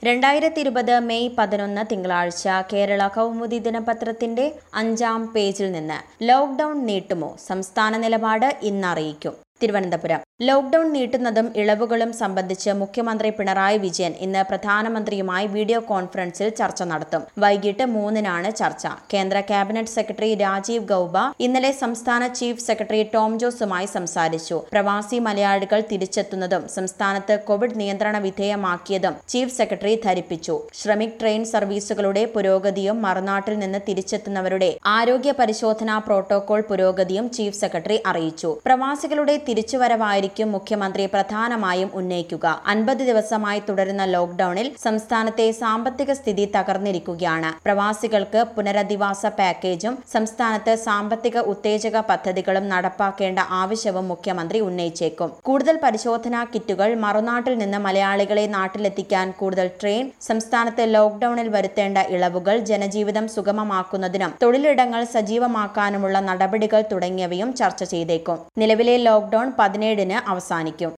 രണ്ടായിരത്തി ഇരുപത് മെയ് പതിനൊന്ന് തിങ്കളാഴ്ച കേരള കൗമുദി ദിനപത്രത്തിന്റെ അഞ്ചാം പേജിൽ നിന്ന് ലോക്ഡൌൺ നീട്ടുമോ സംസ്ഥാന നിലപാട് ഇന്നറിയിക്കും തിരുവനന്തപുരം ലോക്ഡൌൺ നീട്ടുന്നതും ഇളവുകളും സംബന്ധിച്ച് മുഖ്യമന്ത്രി പിണറായി വിജയൻ ഇന്ന് പ്രധാനമന്ത്രിയുമായി വീഡിയോ കോൺഫറൻസിൽ ചർച്ച നടത്തും വൈകിട്ട് മൂന്നിനാണ് ചർച്ച കേന്ദ്ര ക്യാബിനറ്റ് സെക്രട്ടറി രാജീവ് ഗൌബ ഇന്നലെ സംസ്ഥാന ചീഫ് സെക്രട്ടറി ടോം ജോസുമായി സംസാരിച്ചു പ്രവാസി മലയാളികൾ തിരിച്ചെത്തുന്നതും സംസ്ഥാനത്ത് കോവിഡ് നിയന്ത്രണ വിധേയമാക്കിയതും ചീഫ് സെക്രട്ടറി ധരിപ്പിച്ചു ശ്രമിക് ട്രെയിൻ സർവീസുകളുടെ പുരോഗതിയും മറുനാട്ടിൽ നിന്ന് തിരിച്ചെത്തുന്നവരുടെ ആരോഗ്യ പരിശോധനാ പ്രോട്ടോകോൾ പുരോഗതിയും ചീഫ് സെക്രട്ടറി അറിയിച്ചു പ്രവാസികളുടെ തിരിച്ചുവരവായിരിക്കും മുഖ്യമന്ത്രി പ്രധാനമായും ഉന്നയിക്കുക അൻപത് ദിവസമായി തുടരുന്ന ലോക്ഡൌണിൽ സംസ്ഥാനത്തെ സാമ്പത്തിക സ്ഥിതി തകർന്നിരിക്കുകയാണ് പ്രവാസികൾക്ക് പുനരധിവാസ പാക്കേജും സംസ്ഥാനത്ത് സാമ്പത്തിക ഉത്തേജക പദ്ധതികളും നടപ്പാക്കേണ്ട ആവശ്യവും മുഖ്യമന്ത്രി ഉന്നയിച്ചേക്കും കൂടുതൽ പരിശോധനാ കിറ്റുകൾ മറുനാട്ടിൽ നിന്ന് മലയാളികളെ നാട്ടിലെത്തിക്കാൻ കൂടുതൽ ട്രെയിൻ സംസ്ഥാനത്ത് ലോക്ഡൌണിൽ വരുത്തേണ്ട ഇളവുകൾ ജനജീവിതം സുഗമമാക്കുന്നതിനും തൊഴിലിടങ്ങൾ സജീവമാക്കാനുമുള്ള നടപടികൾ തുടങ്ങിയവയും ചർച്ച ചെയ്തേക്കും നിലവിലെ ലോക്ഡൌൺ പതിനേഴിന് അവസാനിക്കും